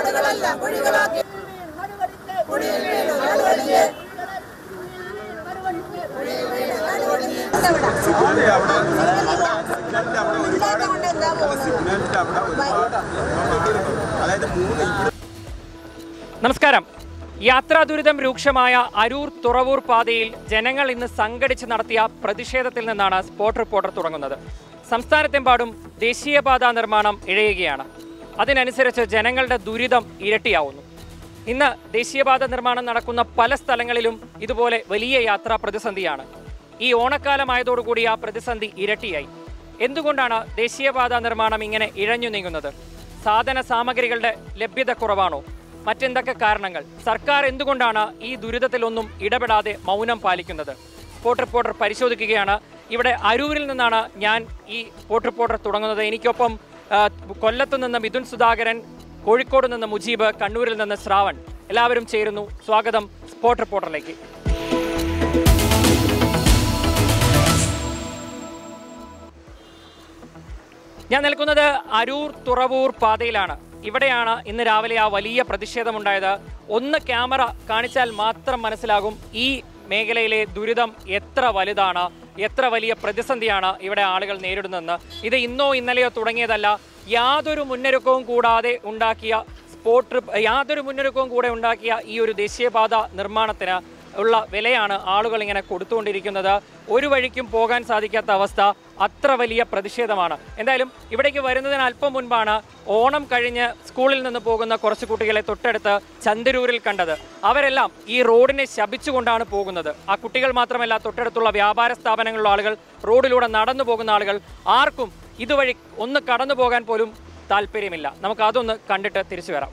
നാടുകളെല്ലാം കുഴികളാക്കി കുഴിയിൽ വീണു നടുവടിഞ്ഞ് നമസ്കാരം യാത്രാ ദുരിതം രൂക്ഷമായ അരൂർ തുറവൂർ പാതയിൽ ജനങ്ങൾ ഇന്ന് സംഘടിച്ച് നടത്തിയ പ്രതിഷേധത്തിൽ നിന്നാണ് സ്പോട്ട് റിപ്പോർട്ടർ തുടങ്ങുന്നത് സംസ്ഥാനത്തെമ്പാടും ദേശീയപാതാ നിർമ്മാണം ഇഴയുകയാണ് അതിനനുസരിച്ച് ജനങ്ങളുടെ ദുരിതം ഇരട്ടിയാവുന്നു ഇന്ന് ദേശീയപാത നിർമ്മാണം നടക്കുന്ന പല സ്ഥലങ്ങളിലും ഇതുപോലെ വലിയ യാത്രാ പ്രതിസന്ധിയാണ് ഈ ഓണക്കാലമായതോടുകൂടി ആ പ്രതിസന്ധി ഇരട്ടിയായി എന്തുകൊണ്ടാണ് ദേശീയപാത നിർമ്മാണം ഇങ്ങനെ ഇഴഞ്ഞു നീങ്ങുന്നത് സാധന സാമഗ്രികളുടെ ലഭ്യത കുറവാണോ മറ്റെന്തൊക്കെ കാരണങ്ങൾ സർക്കാർ എന്തുകൊണ്ടാണ് ഈ ദുരിതത്തിലൊന്നും ഇടപെടാതെ മൗനം പാലിക്കുന്നത് സ്പോട്ട് റിപ്പോർട്ടർ പരിശോധിക്കുകയാണ് ഇവിടെ അരൂരിൽ നിന്നാണ് ഞാൻ ഈ സ്പോട്ട് റിപ്പോർട്ടർ തുടങ്ങുന്നത് എനിക്കൊപ്പം ആ, കൊല്ലത്ത് നിന്ന് മിഥുൻ സുധാകരൻ കോഴിക്കോട് നിന്ന് മുജീബ് കണ്ണൂരിൽ നിന്ന് ശ്രാവൺ എല്ലാവരും ചേരുന്നു സ്വാഗതം സ്പോട്ട് റിപ്പോർട്ടറിലേക്ക് ഞാൻ നിൽക്കുന്നത് അരൂർ തുറവൂർ പാതയിലാണ് ഇവിടെയാണ് ഇന്ന് രാവിലെ ആ വലിയ പ്രതിഷേധമുണ്ടായത് ഒന്ന് ക്യാമറ കാണിച്ചാൽ മാത്രം മനസ്സിലാകും ഈ മേഖലയിലെ ദുരിതം എത്ര വലുതാണ് എത്ര വലിയ പ്രതിസന്ധിയാണ് ഇവിടെ ആളുകൾ നേരിടുന്നതെന്ന് ഇത് ഇന്നോ ഇന്നലെയോ തുടങ്ങിയതല്ല യാതൊരു മുന്നൊരുക്കവും കൂടാതെ ഉണ്ടാക്കിയ സ്പോട്ട് ട്രിപ്പ് യാതൊരു മുന്നൊരുക്കവും കൂടെ ഉണ്ടാക്കിയ ഈ ഒരു ദേശീയപാത നിർമ്മാണത്തിന് ഉള്ള വിലയാണ് ആളുകൾ ഇങ്ങനെ കൊടുത്തുകൊണ്ടിരിക്കുന്നത് ഒരു വഴിക്കും പോകാൻ സാധിക്കാത്ത അവസ്ഥ അത്ര വലിയ പ്രതിഷേധമാണ് എന്തായാലും ഇവിടേക്ക് വരുന്നതിന് അല്പം മുൻപാണ് ഓണം കഴിഞ്ഞ് സ്കൂളിൽ നിന്ന് പോകുന്ന കുറച്ച് കുട്ടികളെ തൊട്ടടുത്ത് ചന്ദരൂരിൽ കണ്ടത് അവരെല്ലാം ഈ റോഡിനെ ശപിച്ചുകൊണ്ടാണ് പോകുന്നത് ആ കുട്ടികൾ മാത്രമല്ല തൊട്ടടുത്തുള്ള വ്യാപാര സ്ഥാപനങ്ങളിലുള്ള ആളുകൾ റോഡിലൂടെ നടന്നു പോകുന്ന ആളുകൾ ആർക്കും ഇതുവഴി ഒന്ന് കടന്നു പോകാൻ പോലും താല്പര്യമില്ല നമുക്ക് അതൊന്ന് കണ്ടിട്ട് തിരിച്ചു വരാം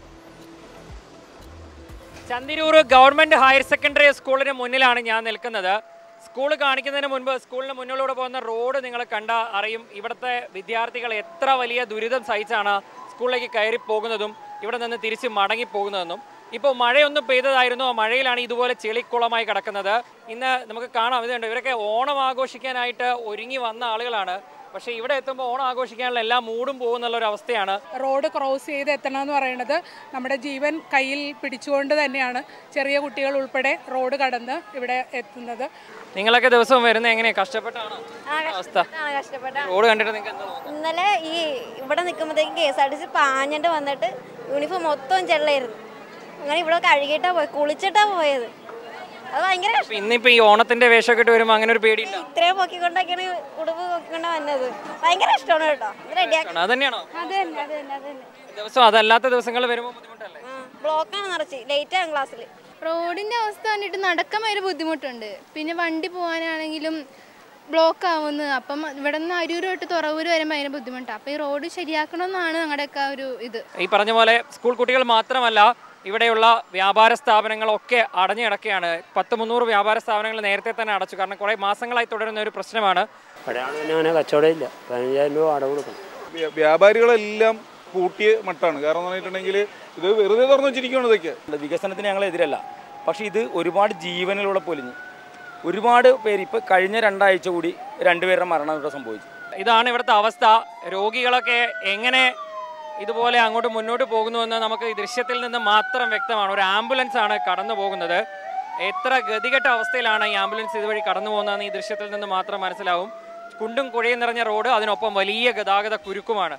ചന്തിരൂർ ഗവൺമെന്റ് ഹയർ സെക്കൻഡറി സ്കൂളിന് മുന്നിലാണ് ഞാൻ നിൽക്കുന്നത് സ്കൂൾ കാണിക്കുന്നതിന് മുൻപ് സ്കൂളിന് മുന്നിലൂടെ പോകുന്ന റോഡ് നിങ്ങൾ കണ്ട അറിയും ഇവിടുത്തെ വിദ്യാർത്ഥികൾ എത്ര വലിയ ദുരിതം സഹിച്ചാണ് സ്കൂളിലേക്ക് കയറി പോകുന്നതും ഇവിടെ നിന്ന് തിരിച്ച് മടങ്ങി പോകുന്നതെന്നും ഇപ്പോൾ മഴയൊന്നും പെയ്തതായിരുന്നു ആ മഴയിലാണ് ഇതുപോലെ ചെളിക്കുളമായി കിടക്കുന്നത് ഇന്ന് നമുക്ക് കാണാം ഇതുണ്ട് ഇവരൊക്കെ ഓണം ആഘോഷിക്കാനായിട്ട് ഒരുങ്ങി വന്ന ആളുകളാണ് പക്ഷേ ഇവിടെ എത്തുമ്പോൾ ഓണം ആഘോഷിക്കാനുള്ള എല്ലാ മൂടും പോകുന്നുള്ള ഒരു അവസ്ഥയാണ് റോഡ് ക്രോസ് ചെയ്ത് എത്തണം എന്ന് പറയുന്നത് നമ്മുടെ ജീവൻ കയ്യിൽ പിടിച്ചുകൊണ്ട് തന്നെയാണ് ചെറിയ കുട്ടികൾ ഉൾപ്പെടെ റോഡ് കടന്ന് ഇവിടെ എത്തുന്നത് നിങ്ങളൊക്കെ ദിവസവും വരുന്നത് എങ്ങനെയാ കഷ്ടപ്പെട്ടാണോ അവസ്ഥ ആണ് കഷ്ടപ്പെട്ട റോഡ് കണ്ടിട്ട് നിങ്ങൾക്ക് എന്താ തോന്നുന്നത് ഇന്നലെ ഈ ഇവിടെ നിൽക്കുമ്പോഴത്തേക്കും K S R T C പാഞ്ഞിട്ട് വന്നിട്ട് യൂണിഫോം മൊത്തം ചെള്ളായിരുന്നു അങ്ങനെ ഇവിടെ കഴുകിയിട്ടാ പോയത് കുളിച്ചിട്ടാ പോയത് അത് ഭയങ്കര കഷ്ടം. അപ്പൊ ഇന്നിപ്പോ ഈ ഓണത്തിന്റെ വേഷമൊക്കെ ഇട്ട് വരുമ്പോ അങ്ങനെ ഒരു പേടിയില്ല ഇത്രയും പൊക്കിക്കൊണ്ടൊക്കെയാണ് ഉടുപ്പ് പൊക്കിക്കൊണ്ടാ വന്നത് ഭയങ്കര ഇഷ്ടമാണ് കേട്ടോ റെഡിയാക്കി അത് തന്നെയാണോ അത് തന്നെ അത് തന്നെ അത് തന്നെ ദിവസം അതല്ലാത്ത ദിവസങ്ങൾ വരുമ്പോ ബുദ്ധിമുട്ടല്ലേ ആ ബ്ലോക്കാണ് നിറച്ച് ലേറ്റ് ആകും ക്ലാസ്സിൽ റോഡിന്റെ അവസ്ഥ കണ്ടിട്ട് നടക്കാൻ ഭയങ്കര ബുദ്ധിമുട്ടുണ്ട് പിന്നെ വണ്ടി പോകാനാണെങ്കിലും ബ്ലോക്ക് ആവുന്നു അപ്പം ഇവിടെ നിന്ന് അരൂർ തൊട്ട് തുറവൂർ വരെ ഭയങ്കര ബുദ്ധിമുട്ടാണ് അപ്പം ഈ റോഡ് ശരിയാക്കണമെന്നാണ് ഞങ്ങളുടെയൊക്കെ ഒരു ഇത് ഈ പറഞ്ഞ പോലെ സ്കൂൾ കുട്ടികൾ മാത്രമല്ല ഇവിടെയുള്ള വ്യാപാര സ്ഥാപനങ്ങളൊക്കെ അടഞ്ഞു കിടക്കുകയാണ് പത്ത് മുന്നൂറ് വ്യാപാര സ്ഥാപനങ്ങൾ നേരത്തെ തന്നെ അടച്ചു കാരണം കുറെ മാസങ്ങളായി തുടരുന്ന ഒരു പ്രശ്നമാണ് ഒരാൾ തന്നെ അങ്ങനെ കച്ചവടമില്ല പതിനഞ്ചായിരം രൂപ വാടക കൊടുക്കണം വ്യ- വ്യാപാരികളെല്ലാം കൂട്ടിയ മട്ടാണ് കാരണം എന്ന് പറഞ്ഞിട്ടുണ്ടെങ്കിൽ ഇത് വെറുതെ തുറന്നു വെച്ചിരിക്കുകയാണ് ഇതൊക്കെ വികസനത്തിന് ഞങ്ങൾ എതിരല്ല പക്ഷേ ഇത് ഒരുപാട് ജീവനിലൂടെ പൊലിഞ്ഞു ഒരുപാട് പേര് ഇപ്പോൾ കഴിഞ്ഞ രണ്ടാഴ്ച കൂടി രണ്ടുപേരുടെ മരണം ഇവിടെ സംഭവിച്ചു ഇതാണ് ഇവിടുത്തെ അവസ്ഥ രോഗികളൊക്കെ എങ്ങനെ ഇതുപോലെ അങ്ങോട്ട് മുന്നോട്ട് പോകുന്നുവെന്ന് നമുക്ക് ഈ ദൃശ്യത്തിൽ നിന്ന് മാത്രം വ്യക്തമാണ് ഒരു ആംബുലൻസ് ആണ് കടന്നു പോകുന്നത് എത്ര ഗതികെട്ട അവസ്ഥയിലാണ് ഈ ആംബുലൻസ് ഇതുവഴി കടന്നു പോകുന്നതെന്ന് ഈ ദൃശ്യത്തിൽ നിന്ന് മാത്രം മനസ്സിലാവും കുണ്ടും കുഴയും നിറഞ്ഞ റോഡ് അതിനൊപ്പം വലിയ ഗതാഗത കുരുക്കുമാണ്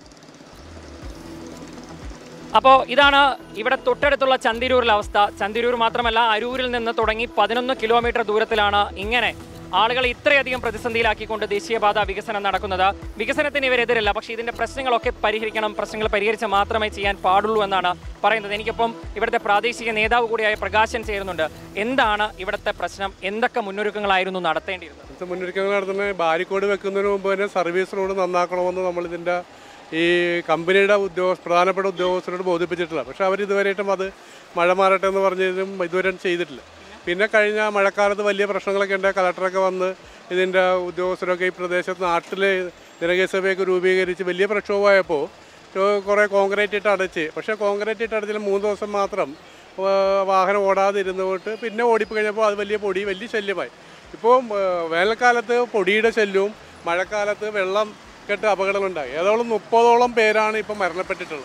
അപ്പോൾ ഇതാണ് ഇവിടെ തൊട്ടടുത്തുള്ള ചന്തിരൂരിലെ അവസ്ഥ ചന്തിരൂർ മാത്രമല്ല അരൂരിൽ നിന്ന് തുടങ്ങി പതിനൊന്ന് കിലോമീറ്റർ ദൂരത്തിലാണ് ഇങ്ങനെ ആളുകൾ ഇത്രയധികം പ്രതിസന്ധിയിലാക്കിക്കൊണ്ട് ദേശീയപാത വികസനം നടക്കുന്നത് വികസനത്തിന് ഇവരെതിരല്ല പക്ഷേ ഇതിന്റെ പ്രശ്നങ്ങളൊക്കെ പരിഹരിക്കണം പ്രശ്നങ്ങൾ പരിഹരിച്ച് മാത്രമേ ചെയ്യാൻ പാടുള്ളൂ എന്നാണ് പറയുന്നത് എനിക്കൊപ്പം ഇവിടുത്തെ പ്രാദേശിക നേതാവ് കൂടിയായ പ്രകാശൻ ചേരുന്നുണ്ട് എന്താണ് ഇവിടുത്തെ പ്രശ്നം എന്തൊക്കെ മുന്നൊരുക്കങ്ങളായിരുന്നു നടത്തേണ്ടിയിരുന്നത് ഇന്നത്തെ മുന്നൊരുക്കങ്ങൾ നടത്തുന്ന ബാരിക്കോഡ് വെക്കുന്നതിന് മുമ്പ് തന്നെ സർവീസ് റോഡ് നന്നാക്കണമെന്ന് നമ്മളിതിൻ്റെ ഈ കമ്പനിയുടെ ഉദ്യോഗസ്ഥ പ്രധാനപ്പെട്ട ഉദ്യോഗസ്ഥരോട് ബോധിപ്പിച്ചിട്ടില്ല പക്ഷേ അവർ ഇതുവരെയായിട്ടും അത് മഴ മാറട്ടെ എന്ന് പറഞ്ഞതും ഇതുവരെ ചെയ്തിട്ടില്ല പിന്നെ കഴിഞ്ഞ മഴക്കാലത്ത് വലിയ പ്രശ്നങ്ങളൊക്കെ ഉണ്ട് കളക്ടറൊക്കെ വന്ന് ഇതിൻ്റെ ഉദ്യോഗസ്ഥരൊക്കെ ഈ പ്രദേശത്ത് നാട്ടിൽ ജനകീയസഭയൊക്കെ രൂപീകരിച്ച് വലിയ പ്രക്ഷോഭമായപ്പോൾ കുറേ കോൺക്രീറ്റ് ഇട്ട് അടച്ച് പക്ഷേ കോൺക്രീറ്റ് ഇട്ട് അടച്ചിൽ മൂന്ന് ദിവസം മാത്രം ആ, വാഹനം ഓടാതെ ഇരുന്നുകൊണ്ട് പിന്നെ ഓടിപ്പ് കഴിഞ്ഞപ്പോൾ അത് വലിയ പൊടി വലിയ ശല്യമായി ഇപ്പോൾ വേനൽക്കാലത്ത് പൊടിയുടെ ശല്യവും മഴക്കാലത്ത് വെള്ളം കെട്ട് അപകടങ്ങളുണ്ടായി ഏതോളം മുപ്പതോളം പേരാണ് ഇപ്പം മരണപ്പെട്ടിട്ടുള്ളത്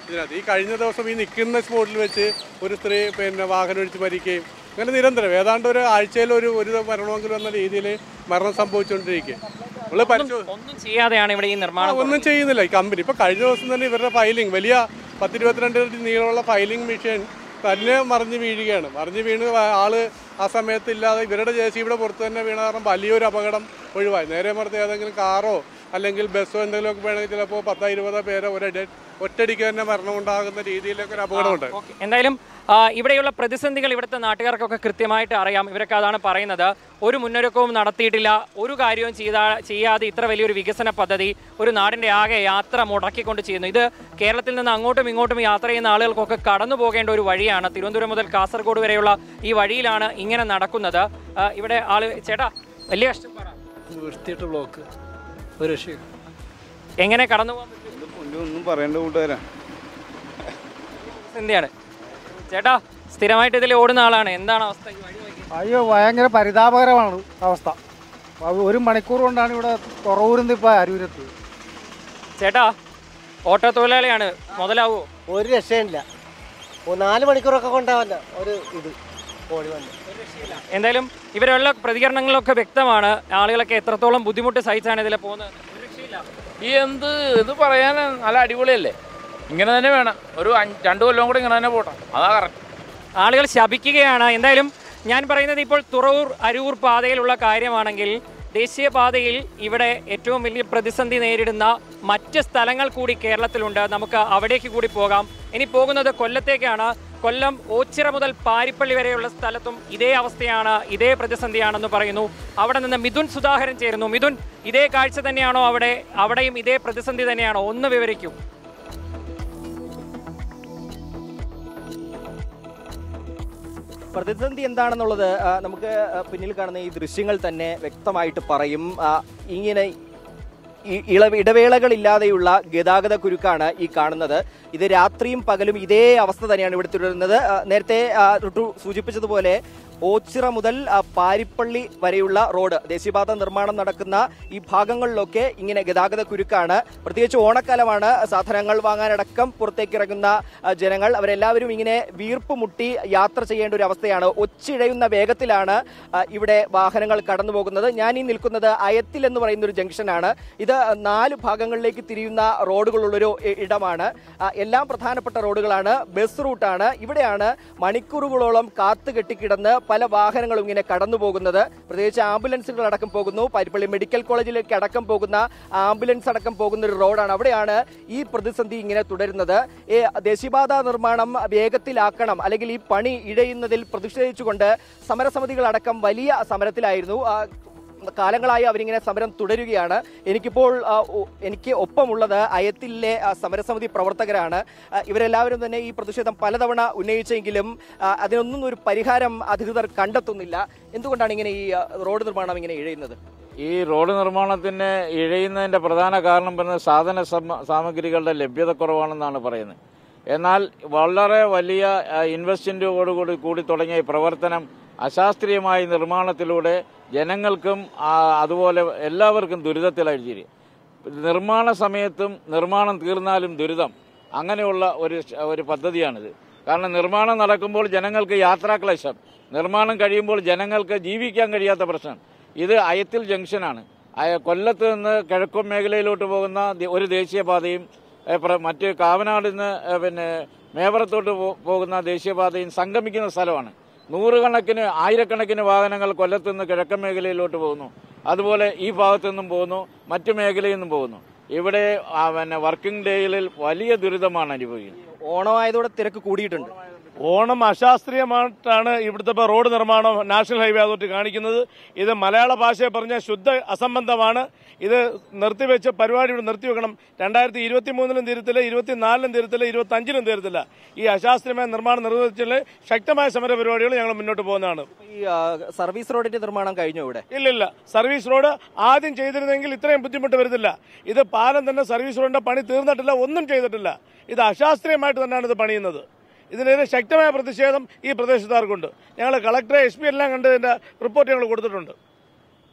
ഇതിനകത്ത് ഈ കഴിഞ്ഞ ദിവസം ഈ നിൽക്കുന്ന സ്പോട്ടിൽ വെച്ച് ഒരു സ്ത്രീ പിന്നെ വാഹനം ഒഴിച്ച് മരിക്കുകയും അങ്ങനെ നിരന്തരം ഏതാണ്ട് ഒരു ആഴ്ചയിൽ ഒരു ഒരു മരണമെങ്കിലും എന്ന രീതിയിൽ മരണം സംഭവിച്ചുകൊണ്ടിരിക്കുക നമ്മൾ പരിശോ ഒന്നും ചെയ്യാതെയാണ് ഇവിടെ ഈ ആ, നിർമ്മാണം ഒന്നും ചെയ്യുന്നില്ല ഈ കമ്പനി ഇപ്പൊ കഴിഞ്ഞ ദിവസം തന്നെ ഇവരുടെ ഫയലിംഗ് വലിയ പത്തിരുപത്തിരണ്ട് അടി നീളമുള്ള ഫയലിംഗ് മെഷീൻ തന്നെ മറിഞ്ഞ് വീഴുകയാണ് മറിഞ്ഞ് വീണ് ആ- ആള് ആ സമയത്ത് ഇല്ലാതെ ഇവരുടെ ജെ സി ഇവിടെ പുറത്ത് തന്നെ വീണ കാരണം വലിയൊരു അപകടം ഒഴിവായി നേരെ മറിച്ച് ഏതെങ്കിലും കാറോ അല്ലെങ്കിൽ ബസ്സോ എന്തെങ്കിലുമൊക്കെ വേണമെങ്കിൽ ചിലപ്പോൾ പത്തോ ഇരുപതോ പേരോ ഒരടി ഒറ്റടിക്ക് തന്നെ മരണമുണ്ടാകുന്ന രീതിയിലൊക്കെ ഒരു അപകടമുണ്ട് ഓക്കെ. എന്തായാലും ആ, ഇവിടെയുള്ള പ്രതിസന്ധികൾ ഇവിടുത്തെ നാട്ടുകാർക്കൊക്കെ കൃത്യമായിട്ട് അറിയാം ഇവരൊക്കെ അതാണ് പറയുന്നത് ഒരു മുന്നൊരുക്കവും നടത്തിയിട്ടില്ല ഒരു കാര്യവും ചെയ്താ ചെയ്യാതെ ഇത്ര വലിയൊരു വികസന പദ്ധതി ഒരു നാടിന്റെ ആകെ യാത്ര മുടക്കിക്കൊണ്ട് ചെയ്യുന്നു ഇത് കേരളത്തിൽ നിന്ന് അങ്ങോട്ടും ഇങ്ങോട്ടും യാത്ര ചെയ്യുന്ന ആളുകൾക്കൊക്കെ കടന്നു പോകേണ്ട ഒരു വഴിയാണ് തിരുവനന്തപുരം മുതൽ കാസർഗോഡ് വരെയുള്ള ഈ വഴിയിലാണ് ഇങ്ങനെ നടക്കുന്നത് ആ, ഇവിടെ ആള് ചേട്ടാ വലിയ കഷ്ടപ്പാടാണ് വൃത്തിയിട്ട് ബ്ലോക്ക് ഒരു രക്ഷയും എങ്ങനെ കടന്നു പോകാൻ പറ്റും ഒന്നും പറയേണ്ട കൂട്ടുകാരാ പ്രതിസന്ധിയാണ് ചേട്ടാ സ്ഥിരമായിട്ട് ഇതിൽ ഓടുന്ന ആളാണ് എന്താണ് അവസ്ഥ ഈ വഴി നോക്കി അയ്യോ ഭയങ്കര പരിതാപകരമാണ് അവസ്ഥ അത് ഒരു മണിക്കൂർ കൊണ്ടാണ് ഇവിടെ തുറവൂരിന്ന് ഇപ്പോൾ അരൂരെത്തിയത് ചേട്ടാ ഓട്ടോ തൊഴിലാളിയാണ് മുതലാവോ ഒരു രക്ഷയില്ല ഒരു നാല് മണിക്കൂറൊക്കെ കൊണ്ടാവല്ല ഒരു ഇത് ഓടി വന്ന് എന്തായാലും ഇവരുള്ള പ്രതികരണങ്ങളൊക്കെ വ്യക്തമാണ് ആളുകളൊക്കെ എത്രത്തോളം ബുദ്ധിമുട്ട് സഹിച്ചാണ് ഇതിൽ പോകുന്നത് ഈ എന്ത് ഇത് പറയാൻ നല്ല അടിപൊളിയല്ലേ ഇങ്ങനെ തന്നെ വേണം ഒരു അഞ്ച് രണ്ട് കൊല്ലം കൂടെ ഇങ്ങനെ തന്നെ പോട്ടെ അതാ കറക്റ്റ് ആളുകൾ ശപിക്കുകയാണ് എന്തായാലും ഞാൻ പറയുന്നത് ഇപ്പോൾ തുറവൂർ അരൂർ പാതയിലുള്ള കാര്യമാണെങ്കിൽ ദേശീയപാതയിൽ ഇവിടെ ഏറ്റവും വലിയ പ്രതിസന്ധി നേരിടുന്ന മറ്റ് സ്ഥലങ്ങൾ കൂടി കേരളത്തിലുണ്ട് നമുക്ക് അവിടേക്ക് കൂടി പോകാം ഇനി പോകുന്നത് കൊല്ലത്തേക്കാണ് കൊല്ലം ഓച്ചിറ മുതൽ പാരിപ്പള്ളി വരെയുള്ള സ്ഥലത്തും ഇതേ അവസ്ഥയാണ് ഇതേ പ്രതിസന്ധിയാണെന്ന് പറയുന്നു അവിടെ നിന്ന് മിഥുൻ സുധാകരൻ ചേരുന്നു മിഥുൻ ഇതേ കാഴ്ച തന്നെയാണോ അവിടെ അവിടെയും ഇതേ പ്രതിസന്ധി തന്നെയാണോ ഒന്ന് വിവരിക്കൂ പ്രതിസന്ധി എന്താണെന്നുള്ളത് ആ, നമുക്ക് ആ, പിന്നിൽ കാണുന്ന ഈ ദൃശ്യങ്ങൾ തന്നെ വ്യക്തമായിട്ട് പറയും ആ, ഇങ്ങനെ ഈ ഇള ഇടവേളകളില്ലാതെയുള്ള ഗതാഗത കുരുക്കാണ് ഈ കാണുന്നത് ഇത് രാത്രിയും പകലും ഇതേ അവസ്ഥ തന്നെയാണ് ഇവിടെ തുടരുന്നത് ആ, നേരത്തെ ആ, റുട്ടു സൂചിപ്പിച്ചതുപോലെ ഓച്ചിറ മുതൽ ആ, പാരിപ്പള്ളി വരെയുള്ള റോഡ് ദേശീയപാത നിർമ്മാണം നടക്കുന്ന ഈ ഭാഗങ്ങളിലൊക്കെ ഇങ്ങനെ ഗതാഗത കുരുക്കാണ് പ്രത്യേകിച്ച് ഓണക്കാലമാണ് സാധനങ്ങൾ വാങ്ങാനടക്കം പുറത്തേക്ക് ഇറങ്ങുന്ന ആ, ജനങ്ങൾ അവരെല്ലാവരും ഇങ്ങനെ വീർപ്പ് മുട്ടി യാത്ര ചെയ്യേണ്ട ഒരു അവസ്ഥയാണ് ഒച്ചിഴയുന്ന വേഗത്തിലാണ് ആ, ഇവിടെ വാഹനങ്ങൾ കടന്നു പോകുന്നത് ഞാൻ ഈ നിൽക്കുന്നത് അയത്തിൽ എന്ന് പറയുന്ന ഒരു ജംഗ്ഷനാണ് ഇത് നാല് ഭാഗങ്ങളിലേക്ക് തിരിയുന്ന റോഡുകളുള്ളൊരു ഇ- ഇടമാണ് ആ, എല്ലാം പ്രധാനപ്പെട്ട റോഡുകളാണ് ബസ് റൂട്ടാണ് ഇവിടെയാണ് മണിക്കൂറുകളോളം കാത്തു കെട്ടിക്കിടന്ന് പല വാഹനങ്ങളും ഇങ്ങനെ കടന്നു പോകുന്നത് പ്രത്യേകിച്ച് ആംബുലൻസുകൾ അടക്കം പോകുന്നു പാരിപ്പള്ളി മെഡിക്കൽ കോളേജിലേക്ക് അടക്കം പോകുന്ന ആംബുലൻസ് അടക്കം പോകുന്ന ഒരു റോഡാണ് അവിടെയാണ് ഈ പ്രതിസന്ധി ഇങ്ങനെ തുടരുന്നത് ഈ ദേശീയപാത നിർമ്മാണം വേഗത്തിലാക്കണം അല്ലെങ്കിൽ ഈ പണി ഇഴയുന്നതിൽ പ്രതിഷേധിച്ചുകൊണ്ട് സമരസമിതികളടക്കം വലിയ സമരത്തിലായിരുന്നു ആ, കാലങ്ങളായി അവരിങ്ങനെ സമരം തുടരുകയാണ് എനിക്കിപ്പോൾ ആ, ഒ- എനിക്ക് ഒപ്പമുള്ളത് അയത്തിലെ ആ, സമരസമിതി പ്രവർത്തകരാണ് ആ, ഇവരെല്ലാവരും തന്നെ ഈ പ്രതിഷേധം പലതവണ ഉന്നയിച്ചെങ്കിലും ആ, അതിനൊന്നും ഒരു പരിഹാരം അധികൃതർ കണ്ടെത്തുന്നില്ല എന്തുകൊണ്ടാണ് ഇങ്ങനെ ഈ ആ, റോഡ് നിർമ്മാണം ഇങ്ങനെ ഇഴയുന്നത് ഈ റോഡ് നിർമ്മാണത്തിന് ഇഴയുന്നതിൻ്റെ പ്രധാന കാരണം പറയുന്നത് സാധന സമ- സാമഗ്രികളുടെ ലഭ്യത കുറവാണെന്നാണ് പറയുന്നത് എന്നാൽ വളരെ വലിയ ഇൻവെസ്റ്റ്മെൻറ്റോടുകൂടി കൂടി തുടങ്ങിയ ഈ പ്രവർത്തനം അശാസ്ത്രീയമായ നിർമ്മാണത്തിലൂടെ ജനങ്ങൾക്കും ആ, അതുപോലെ എല്ലാവർക്കും ദുരിതത്തിലായിരിക്കും നിർമ്മാണ സമയത്തും നിർമ്മാണം തീർന്നാലും ദുരിതം അങ്ങനെയുള്ള ഒരു ശ- ഒരു പദ്ധതിയാണിത് കാരണം നിർമ്മാണം നടക്കുമ്പോൾ ജനങ്ങൾക്ക് യാത്രാക്ലേശം നിർമ്മാണം കഴിയുമ്പോൾ ജനങ്ങൾക്ക് ജീവിക്കാൻ കഴിയാത്ത പ്രശ്നം ഇത് അയത്തിൽ ജംഗ്ഷനാണ് അയ- കൊല്ലത്ത് നിന്ന് കിഴക്കൻ മേഖലയിലോട്ട് പോകുന്ന ദേ- ഒരു ദേശീയപാതയും ഏ, പ്ര- മറ്റ് കാവനാട് നിന്ന് ഏ, പിന്നെ മേവറത്തോട്ട് പോ- പോകുന്ന ദേശീയപാതയും സംഗമിക്കുന്ന സ്ഥലമാണ് നൂറുകണക്കിന് ആയിരക്കണക്കിന് വാഹനങ്ങൾ കൊല്ലത്ത് നിന്ന് കിഴക്കൻ മേഖലയിലോട്ട് പോകുന്നു അതുപോലെ ഈ ഭാഗത്തു നിന്നും പോകുന്നു മറ്റു മേഖലയിൽ നിന്നും പോകുന്നു ഇവിടെ ആ, പിന്നെ വർക്കിംഗ് ഡേയിൽ വലിയ ദുരിതമാണ് അനുഭവിക്കുന്നത് ഓണമായതോടെ തിരക്ക് കൂടിയിട്ടുണ്ട് ഓണം അശാസ്ത്രീയമായിട്ടാണ് ഇവിടുത്തെ ഇപ്പോൾ റോഡ് നിർമ്മാണം നാഷണൽ ഹൈവേ അതോറിറ്റി കാണിക്കുന്നത് ഇത് മലയാള ഭാഷയെ പറഞ്ഞ ശുദ്ധ അസംബന്ധമാണ് ഇത് നിർത്തിവെച്ച് പരിപാടി ഇവിടെ നിർത്തിവെക്കണം രണ്ടായിരത്തി ഇരുപത്തി മൂന്നിലും തീരത്തില്ല ഇരുപത്തിനാലിലും തീരത്തില്ല ഇരുപത്തി അഞ്ചിലും തീരത്തില്ല ഈ അശാസ്ത്രീയമായ നിർമ്മാണം നിർവഹിച്ചാൽ ശക്തമായ സമര പരിപാടികൾ ഞങ്ങൾ മുന്നോട്ട് പോകുന്നതാണ് ഈ ആ, സർവീസ് റോഡിന്റെ നിർമ്മാണം കഴിഞ്ഞു ഇവിടെ ഇല്ലില്ല സർവീസ് റോഡ് ആദ്യം ചെയ്തിരുന്നെങ്കിൽ ഇത്രയും ബുദ്ധിമുട്ട് വരുന്നില്ല ഇത് പാലം തന്നെ സർവീസ് റോഡിന്റെ പണി തീർന്നിട്ടില്ല ഒന്നും ചെയ്തിട്ടില്ല ഇത് അശാസ്ത്രീയമായിട്ട് തന്നെയാണ് ഇത് പണിയുന്നത് ഇതിനെതിരെ ശക്തമായ പ്രതിഷേധം ഈ പ്രദേശത്തുകാർക്കുണ്ട് ഞങ്ങൾ കളക്ടറെ എസ് പി എല്ലാം കണ്ട് ഇതിന്റെ റിപ്പോർട്ട് ഞങ്ങൾ കൊടുത്തിട്ടുണ്ട്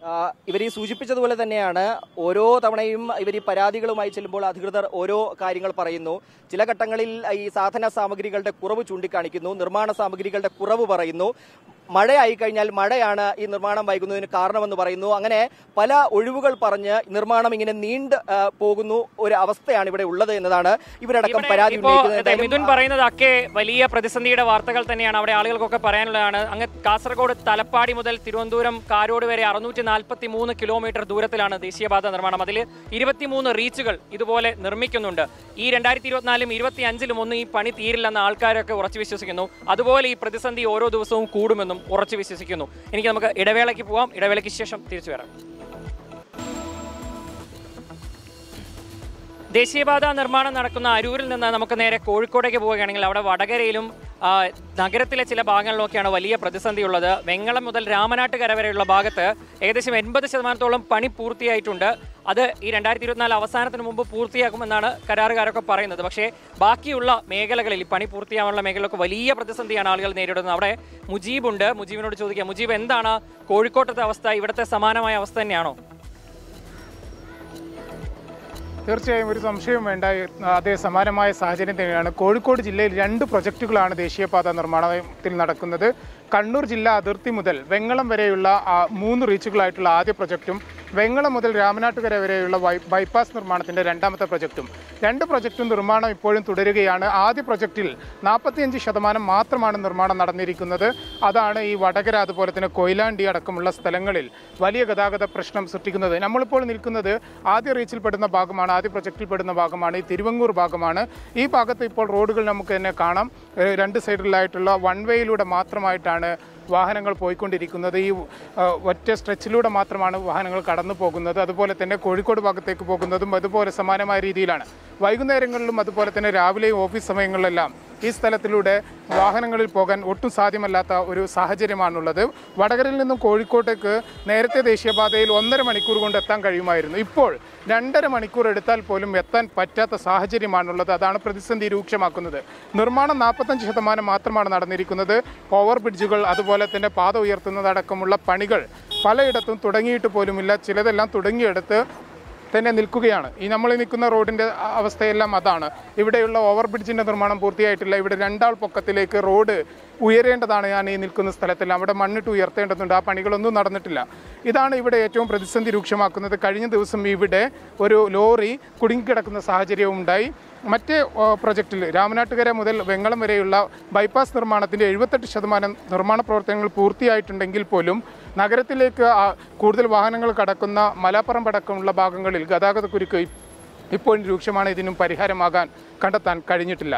ഇവർ ഈ സൂചിപ്പിച്ചതുപോലെ തന്നെയാണ് ഓരോ തവണയും ഇവർ ഈ പരാതികളുമായി ചെല്ലുമ്പോൾ അധികൃതർ ഓരോ കാര്യങ്ങൾ പറയുന്നു ചില ഘട്ടങ്ങളിൽ ഈ സാധന സാമഗ്രികളുടെ കുറവ് ചൂണ്ടിക്കാണിക്കുന്നു നിർമ്മാണ സാമഗ്രികളുടെ കുറവ് പറയുന്നു മഴയായി കഴിഞ്ഞാൽ മഴയാണ് ഈ നിർമ്മാണം വൈകുന്നതിന് കാരണമെന്ന് പറയുന്നു അങ്ങനെ പല ഒഴിവുകൾ പറഞ്ഞ് നിർമ്മാണം ഇങ്ങനെ നീണ്ട് ആ, പോകുന്നു ഒരു അവസ്ഥയാണ് ഇവിടെ ഉള്ളത് എന്നതാണ് ഇവരടക്കം പരാതി ഇപ്പോ ഉന്നയിക്കുന്നത് അതെ, എന്തായാലും മിഥുൻ പറയുന്നത് ഒക്കെ വലിയ പ്രതിസന്ധിയുടെ വാർത്തകൾ തന്നെയാണ് അവിടെ ആളുകൾക്കൊക്കെ പറയാനുള്ളതാണ് അങ്ങ് കാസർഗോഡ് തലപ്പാടി മുതൽ തിരുവനന്തപുരം കാരോട് വരെ അറുന്നൂറ്റി നാൽപ്പത്തി മൂന്ന് കിലോമീറ്റർ ദൂരത്തിലാണ് ദേശീയപാത നിർമ്മാണം അതിൽ ഇരുപത്തിമൂന്ന് റീച്ചുകൾ ഇതുപോലെ നിർമ്മിക്കുന്നുണ്ട് ഈ രണ്ടായിരത്തി ഇരുപത്തിനാലും ഇരുപത്തി അഞ്ചിലും ഒന്നും ഈ പണി തീരില്ലെന്ന് ആൾക്കാരൊക്കെ ഉറച്ചു വിശ്വസിക്കുന്നു അതുപോലെ ഈ പ്രതിസന്ധി ഓരോ ദിവസവും കൂടുമെന്നും ഉറച്ചു വിശ്വസിക്കുന്നു എനിക്ക് നമുക്ക് ഇടവേളയ്ക്ക് പോവാം ഇടവേളയ്ക്ക് ശേഷം തിരിച്ചു വരാം ദേശീയപാത നിർമ്മാണം നടക്കുന്ന അരൂരിൽ നിന്ന് നമുക്ക് നേരെ കോഴിക്കോടേക്ക് പോവുകയാണെങ്കിൽ അവിടെ വടകരയിലും ആ, നഗരത്തിലെ ചില ഭാഗങ്ങളിലൊക്കെയാണ് വലിയ പ്രതിസന്ധിയുള്ളത് വെങ്ങളം മുതൽ രാമനാട്ടുകര വരെയുള്ള ഭാഗത്ത് ഏകദേശം എൺപത് ശതമാനത്തോളം പണി പൂർത്തിയായിട്ടുണ്ട് അത് ഈ രണ്ടായിരത്തി ഇരുപത്തിനാല് അവസാനത്തിന് മുമ്പ് പൂർത്തിയാക്കുമെന്നാണ് കരാറുകാരൊക്കെ പറയുന്നത് പക്ഷേ ബാക്കിയുള്ള മേഖലകളിൽ ഈ പണി പൂർത്തിയാവാനുള്ള മേഖലകളൊക്കെ വലിയ പ്രതിസന്ധിയാണ് ആളുകൾ നേരിടുന്നത് അവിടെ മുജീബുണ്ട് മുജീബിനോട് ചോദിക്കാം മുജീബ് എന്താണ് കോഴിക്കോട്ടത്തെ അവസ്ഥ ഇവിടുത്തെ സമാനമായ അവസ്ഥ തന്നെയാണോ തീർച്ചയായും ഒരു സംശയവും വേണ്ട അതേ സമാനമായ സാഹചര്യം തന്നെയാണ് കോഴിക്കോട് ജില്ലയിൽ രണ്ട് പ്രൊജക്റ്റുകളാണ് ദേശീയപാത നിർമ്മാണത്തിൽ നടക്കുന്നത് കണ്ണൂർ ജില്ലാ അതിർത്തി മുതൽ വെങ്ങളം വരെയുള്ള ആ, മൂന്ന് റീച്ചുകളായിട്ടുള്ള ആദ്യ പ്രൊജക്റ്റും വെങ്ങളം മുതൽ രാമനാട്ടുകര വരെയുള്ള ബൈ ബൈപ്പാസ് നിർമ്മാണത്തിൻ്റെ രണ്ടാമത്തെ പ്രൊജക്റ്റും രണ്ട് പ്രൊജക്റ്റും നിർമ്മാണം ഇപ്പോഴും തുടരുകയാണ് ആദ്യ പ്രൊജക്റ്റിൽ നാൽപ്പത്തിയഞ്ച് ശതമാനം മാത്രമാണ് നിർമ്മാണം നടന്നിരിക്കുന്നത് അതാണ് ഈ വടകര അതുപോലെ തന്നെ കൊയിലാണ്ടി അടക്കമുള്ള സ്ഥലങ്ങളിൽ വലിയ ഗതാഗത പ്രശ്നം സൃഷ്ടിക്കുന്നത് നമ്മളിപ്പോൾ നിൽക്കുന്നത് ആദ്യ റീച്ചിൽപ്പെടുന്ന ഭാഗമാണ് ആദ്യ പ്രൊജക്റ്റിൽ പെടുന്ന ഭാഗമാണ് ഈ തിരുവങ്ങൂർ ഭാഗമാണ് ഈ ഭാഗത്ത് ഇപ്പോൾ റോഡുകൾ നമുക്ക് തന്നെ കാണാം ഏഹ് രണ്ട് സൈഡിലായിട്ടുള്ള വൺ വേയിലൂടെ മാത്രമായിട്ടാണ് വാഹനങ്ങൾ പോയിക്കൊണ്ടിരിക്കുന്നത് ഈ ആ, ഒറ്റ സ്ട്രെച്ചിലൂടെ മാത്രമാണ് വാഹനങ്ങൾ കടന്നു പോകുന്നത് അതുപോലെ തന്നെ കോഴിക്കോട് ഭാഗത്തേക്ക് പോകുന്നതും അതുപോലെ സമാനമായ രീതിയിലാണ് വൈകുന്നേരങ്ങളിലും അതുപോലെ തന്നെ രാവിലെയും ഓഫീസ് സമയങ്ങളിലെല്ലാം ഈ സ്ഥലത്തിലൂടെ വാഹനങ്ങളിൽ പോകാൻ ഒട്ടും സാധ്യമല്ലാത്ത ഒരു സാഹചര്യമാണുള്ളത് വടകരയിൽ നിന്നും കോഴിക്കോട്ടേക്ക് നേരത്തെ ദേശീയപാതയിൽ ഒന്നര മണിക്കൂർ കൊണ്ട് എത്താൻ കഴിയുമായിരുന്നു ഇപ്പോൾ രണ്ടര മണിക്കൂർ എടുത്താൽ പോലും എത്താൻ പറ്റാത്ത സാഹചര്യമാണുള്ളത് അതാണ് പ്രതിസന്ധി രൂക്ഷമാക്കുന്നത് നിർമ്മാണം നാൽപ്പത്തഞ്ച് ശതമാനം മാത്രമാണ് നടന്നിരിക്കുന്നത് ഓവർ ബ്രിഡ്ജുകൾ അതുപോലെ തന്നെ പാത ഉയർത്തുന്നതടക്കമുള്ള പണികൾ പലയിടത്തും തുടങ്ങിയിട്ട് പോലുമില്ല ചിലതെല്ലാം തുടങ്ങിയെടുത്ത് തന്നെ നിൽക്കുകയാണ് ഈ നമ്മൾ ഈ നിൽക്കുന്ന റോഡിൻ്റെ അവസ്ഥയെല്ലാം അതാണ് ഇവിടെയുള്ള ഓവർ ബ്രിഡ്ജിൻ്റെ നിർമ്മാണം പൂർത്തിയായിട്ടില്ല ഇവിടെ രണ്ടാൾ പൊക്കത്തിലേക്ക് റോഡ് ഉയരേണ്ടതാണ് ഞാൻ ഈ നിൽക്കുന്ന സ്ഥലത്തെല്ലാം അവിടെ മണ്ണിട്ട് ഉയർത്തേണ്ടതുണ്ട് ആ പണികളൊന്നും നടന്നിട്ടില്ല ഇതാണ് ഇവിടെ ഏറ്റവും പ്രതിസന്ധി രൂക്ഷമാക്കുന്നത് കഴിഞ്ഞ ദിവസം ഇവിടെ ഒരു ലോറി കുടുങ്ങിക്കിടക്കുന്ന സാഹചര്യവും ഉണ്ടായി മറ്റേ ഓ, പ്രൊജക്റ്റിൽ രാമനാട്ടുകര മുതൽ വെങ്ങളം വരെയുള്ള ബൈപ്പാസ് നിർമ്മാണത്തിൻ്റെ എഴുപത്തെട്ട് ശതമാനം നിർമ്മാണ പ്രവർത്തനങ്ങൾ പൂർത്തിയായിട്ടുണ്ടെങ്കിൽ പോലും നഗരത്തിലേക്ക് ആ, കൂടുതൽ വാഹനങ്ങൾ കടക്കുന്ന മലാപ്പറമ്പടക്കമുള്ള ഭാഗങ്ങളിൽ ഗതാഗതക്കുരുക്ക് ഇപ്പോഴും രൂക്ഷമാണ് ഇതിനും പരിഹാരമാകാൻ കണ്ടെത്താൻ കഴിഞ്ഞിട്ടില്ല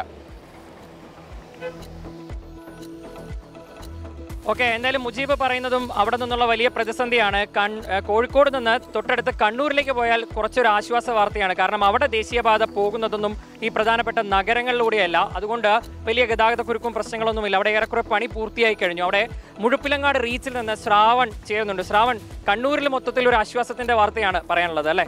ഓക്കെ എന്തായാലും മുജീബ് പറയുന്നതും അവിടെ നിന്നുള്ള വലിയ പ്രതിസന്ധിയാണ് കൺ ഏഹ് കോഴിക്കോട് നിന്ന് തൊട്ടടുത്ത് കണ്ണൂരിലേക്ക് പോയാൽ കുറച്ചൊരു ആശ്വാസ വാർത്തയാണ് കാരണം അവിടെ ദേശീയപാത പോകുന്നതൊന്നും ഈ പ്രധാനപ്പെട്ട നഗരങ്ങളിലൂടെയല്ല അതുകൊണ്ട് വലിയ ഗതാഗതക്കുരുക്കും പ്രശ്നങ്ങളൊന്നുമില്ല അവിടെ ഏറെക്കുറെ പണി പൂർത്തിയായി കഴിഞ്ഞു അവിടെ മുഴുപ്പിലങ്ങാട് റീച്ചിൽ നിന്ന് ശ്രാവൺ ചേരുന്നുണ്ട് ശ്രാവൺ കണ്ണൂരിൽ മൊത്തത്തിൽ ഒരു ആശ്വാസത്തിന്റെ വാർത്തയാണ് പറയാനുള്ളത് അല്ലേ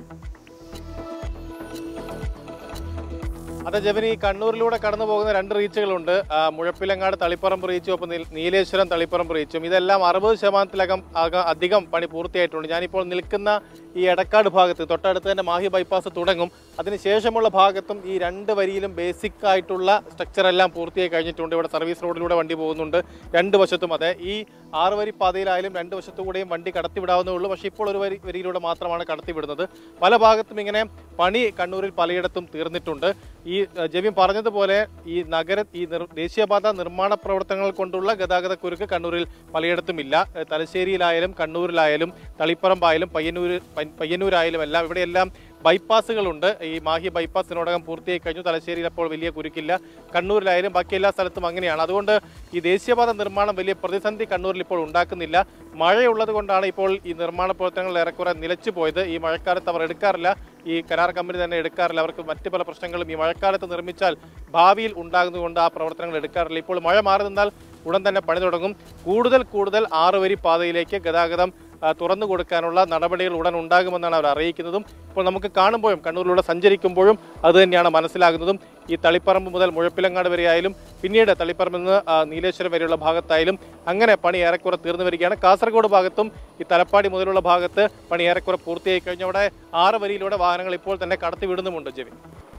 അതെ ജവനി കണ്ണൂരിലൂടെ കടന്നു പോകുന്ന രണ്ട് റീച്ചുകളുണ്ട് ആ, മുഴപ്പിലങ്ങാട് തളിപ്പറമ്പ് റീച്ചും ഒപ്പം നീൽ- നീലേശ്വരം തളിപ്പറമ്പ് റീച്ചും ഇതെല്ലാം അറുപത് ശതമാനത്തിലകം ആക- അധികം പണി പൂർത്തിയായിട്ടുണ്ട് ഞാനിപ്പോൾ നിൽക്കുന്ന ഈ എടക്കാട് ഭാഗത്ത് തൊട്ടടുത്ത് തന്നെ മാഹി ബൈപ്പാസ് തുടങ്ങും അതിനുശേഷമുള്ള ഭാഗത്തും ഈ രണ്ട് വരിയിലും ബേസിക് ആയിട്ടുള്ള സ്ട്രക്ചർ എല്ലാം പൂർത്തിയായി കഴിഞ്ഞിട്ടുണ്ട് ഇവിടെ സർവീസ് റോഡിലൂടെ വണ്ടി പോകുന്നുണ്ട് രണ്ട് വശത്തും അതെ ഈ ആറ് വരി പാതയിലായാലും രണ്ട് വശത്തുകൂടെയും വണ്ടി കടത്തിവിടാവുന്നേ ഉള്ളൂ പക്ഷേ ഇപ്പോൾ ഒരു വരി വരിയിലൂടെ മാത്രമാണ് കടത്തിവിടുന്നത് പല ഭാഗത്തും ഇങ്ങനെ പണി കണ്ണൂരിൽ പലയിടത്തും തീർന്നിട്ടുണ്ട് ഈ ഏഹ്, ജെവിൻ പറഞ്ഞതുപോലെ ഈ നഗര ഈ നിർ- ദേശീയപാത നിർമ്മാണ പ്രവർത്തനങ്ങൾ കൊണ്ടുള്ള ഗതാഗത കുരുക്ക് കണ്ണൂരിൽ പലയിടത്തും ഇല്ല ഏഹ്, തലശ്ശേരിയിലായാലും കണ്ണൂരിലായാലും തളിപ്പറമ്പായാലും പയ്യന്നൂർ പ- പയ്യന്നൂരായാലും എല്ലാം ഇവിടെയെല്ലാം ബൈപ്പാസുകളുണ്ട് ഈ മാഹി ബൈപ്പാസ് ഇതിനോടകം പൂർത്തിയായി കഴിഞ്ഞു തലശ്ശേരിയിൽ അപ്പോൾ വലിയ കുരുക്കില്ല കണ്ണൂരിലായാലും ബാക്കി എല്ലാ സ്ഥലത്തും അങ്ങനെയാണ് അതുകൊണ്ട് ഈ ദേശീയപാത നിർമ്മാണം വലിയ പ്രതിസന്ധി കണ്ണൂരിൽ ഇപ്പോൾ ഉണ്ടാക്കുന്നില്ല മഴയുള്ളത് കൊണ്ടാണ് ഇപ്പോൾ ഈ നിർമ്മാണ പ്രവർത്തനങ്ങൾ ഏറെക്കുറെ നിലച്ചു പോയത് ഈ മഴക്കാലത്ത് അവർ എടുക്കാറില്ല ഈ കരാർ കമ്പനി തന്നെ എടുക്കാറില്ല അവർക്ക് മറ്റ് പല പ്രശ്നങ്ങളും ഈ മഴക്കാലത്ത് നിർമ്മിച്ചാൽ ഭാവിയിൽ ഉണ്ടാകുന്നതുകൊണ്ട് ആ പ്രവർത്തനങ്ങൾ എടുക്കാറില്ല ഇപ്പോൾ മഴ മാറി നിന്നാൽ ഉടൻ തന്നെ പണി തുടങ്ങും കൂടുതൽ കൂടുതൽ ആറുവരി പാതയിലേക്ക് ഗതാഗതം ആ, തുറന്നു കൊടുക്കാനുള്ള നടപടികൾ ഉടൻ ഉണ്ടാകുമെന്നാണ് അവർ അറിയിക്കുന്നതും ഇപ്പോൾ നമുക്ക് കാണുമ്പോഴും കണ്ണൂരിലൂടെ സഞ്ചരിക്കുമ്പോഴും അത് തന്നെയാണ് മനസ്സിലാകുന്നതും ഈ തളിപ്പറമ്പ് മുതൽ മുഴപ്പിലങ്ങാട് വരെയായാലും പിന്നീട് തളിപ്പറമ്പിൽ നിന്ന് ആ, നീലേശ്വരം വരെയുള്ള ഭാഗത്തായാലും അങ്ങനെ പണി ഏറെക്കുറെ തീർന്നു വരികയാണ് കാസർഗോഡ് ഭാഗത്തും ഈ തലപ്പാടി മുതലുള്ള ഭാഗത്ത് പണി ഏറെക്കുറെ പൂർത്തിയായി കഴിഞ്ഞവിടെ ആറ് വരിയിലൂടെ വാഹനങ്ങൾ ഇപ്പോൾ തന്നെ കടത്തിവിടുന്നുമുണ്ട് ജെവിൻ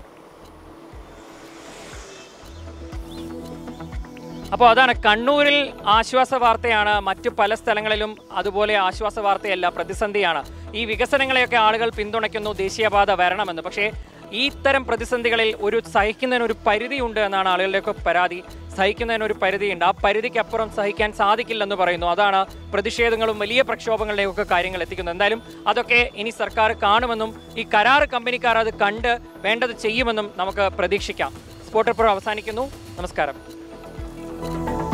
അപ്പോൾ അതാണ് കണ്ണൂരിൽ ആശ്വാസ വാർത്തയാണ് മറ്റു പല സ്ഥലങ്ങളിലും അതുപോലെ ആശ്വാസ വാർത്തയല്ല പ്രതിസന്ധിയാണ് ഈ വികസനങ്ങളെയൊക്കെ ആളുകൾ പിന്തുണയ്ക്കുന്നു ദേശീയപാത വരണമെന്ന് പക്ഷേ ഈ ഇത്തരം പ്രതിസന്ധികളിൽ ഒരു സഹിക്കുന്നതിന് ഒരു പരിധിയുണ്ട് എന്നാണ് ആളുകളുടെയൊക്കെ പരാതി സഹിക്കുന്നതിന് ഒരു പരിധിയുണ്ട് ആ പരിധിക്കപ്പുറം സഹിക്കാൻ സാധിക്കില്ലെന്ന് പറയുന്നു അതാണ് പ്രതിഷേധങ്ങളും വലിയ പ്രക്ഷോഭങ്ങളിലേക്കൊക്കെ കാര്യങ്ങൾ എത്തിക്കുന്നത് എന്തായാലും അതൊക്കെ ഇനി സർക്കാർ കാണുമെന്നും ഈ കരാർ കമ്പനിക്കാർ അത് കണ്ട് വേണ്ടത് ചെയ്യുമെന്നും നമുക്ക് പ്രതീക്ഷിക്കാം സ്പോട്ട് റിപ്പോർട്ട് അവസാനിക്കുന്നു നമസ്കാരം